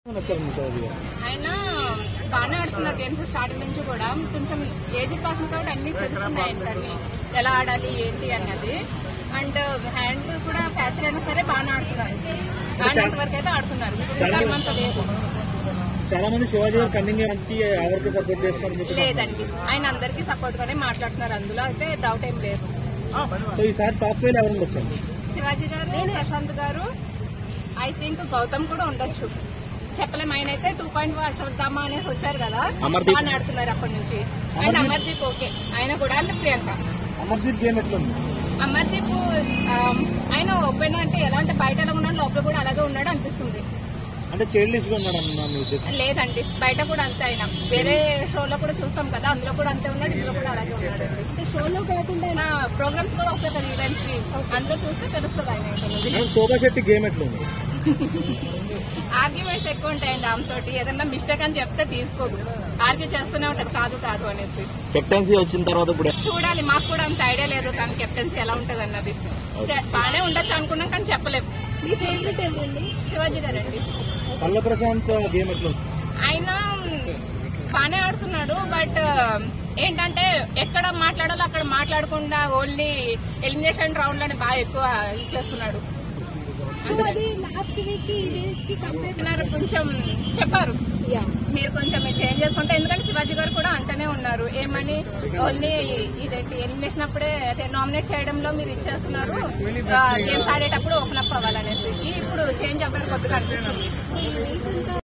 నచ్చారు మీ చౌదరి గారు ఆయన బాగానే ఆడుతున్నారు గేమ్స్ స్టార్టింగ్ నుంచి కూడా కొంచెం ఏజ్ పర్సన్ కాబట్టి అన్ని తెలుస్తున్నాయి ఆయనకి అన్ని ఎలా ఆడాలి ఏంటి అన్నది అండ్ హ్యాండ్ కూడా క్యాచ్ అయినా సరే బాగానే ఆడుతున్నారు ఆడినంత వరకు అయితే ఆడుతున్నారు అంత లేదు చాలా మంది శివాజీ గారు కన్నింగ్ అంటే ఎవరికి సపోర్ట్ చేస్తారని చెప్పి లేదండి ఆయన అందరికీ సపోర్ట్ గానే మాట్లాడుతున్నారు అందులో అయితే డౌట్ ఏం లేదు సో ఈసారి టాప్ ఫైవ్ ఎవరు వచ్చారు శివాజీ గారు ప్రశాంత్ గారు ఐ థింక్ గౌతమ్ కూడా ఉండొచ్చు చెప్పలేం ఆయన అయితే టూ పాయింట్ అశ్వత్థామ అనేసి వచ్చారు కదా అమర్దీప్. బాగా ఆడుతున్నారు అప్పటి నుంచి అండ్ అమర్దీప్ ఓకే ఆయన కూడా అంటే ప్రియాంక అమర్జిత్ గేమ్ ఎట్లుంది అమర్దీప్ ఆ, ఆయన ఓపెన్ అంటే ఎలా అంటే బయట ఎలా ఉన్నాడు లోపల కూడా అలాగే ఉన్నాడు అనిపిస్తుంది అంటే చైల్డిష్ గా ఉన్నాడు అన్న మీ ఉద్దేశం లేదండి బయట కూడా అంతే ఆయన వేరే షోలో కూడా చూస్తాం కదా అందులో కూడా అంతే ఉన్నాడు ఇందులో కూడా అలాగే ఉన్నాడు అంటే షోలో కాకుండా ఆయన ప్రోగ్రామ్స్ కూడా వస్తాయి కదా ఈవెంట్స్ కి అందులో చూస్తే తెలుస్తుంది ఆయన ఏంటనేది. అండ్ శోభా శెట్టి గేమ్ ఎట్లుంది ఆర్గ్యుమెంట్స్ ఎక్కువ ఉంటాయండి ఆమెతోటి ఏదన్నా మిస్టేక్ అని చెప్తే తీసుకోదు ఆర్గ్యూ చేస్తూనే ఉంటది కాదు కాదు అనేసి కెప్టెన్సీ వచ్చిన తర్వాత ఇప్పుడు చూడాలి మాకు కూడా అంత ఐడియా లేదు తన కెప్టెన్సీ ఎలా ఉంటది అన్నది చె- బాగానే ఉండొచ్చు అనుకున్నాం కానీ చెప్పలేం మీ ఫేవరెట్ ఎవరండి శివాజీ గారండి పల్ల ప్రశాంత్ గేమ్ ఎట్లుంది ఆయన బాగానే ఆడుతున్నాడు బట్ ఏంటంటే ఎక్కడ మాట్లాడాలో అక్కడ మాట్లాడకుండా ఓన్లీ ఎలిమినేషన్ రౌండ్ లోనే బాగా ఎక్కువ ఇచ్చేస్తున్నాడు అది లాస్ట్ వీక్ ఈ వీక్ కి కంపేర్ చెప్తున్నారు, కొంచెం చెప్పారు మీరు కొంచెం చేంజ్ చేసుకుంటే ఎందుకంటే శివాజీ గారు కూడా అంటనే ఉన్నారు ఏమని ఓన్లీ ఇదేంటి ఎలిమినేషన్ అప్పుడే అదే నామినేట్ చేయడంలో మీరు ఇచ్చేస్తున్నారు గేమ్స్ ఆడేటప్పుడు ఓపెన్ అప్ అవ్వాలనేసి ఇప్పుడు చేంజ్ అవ్వరు కొద్దిగా అనిపిస్తుంది ఈ వీక్ అంతా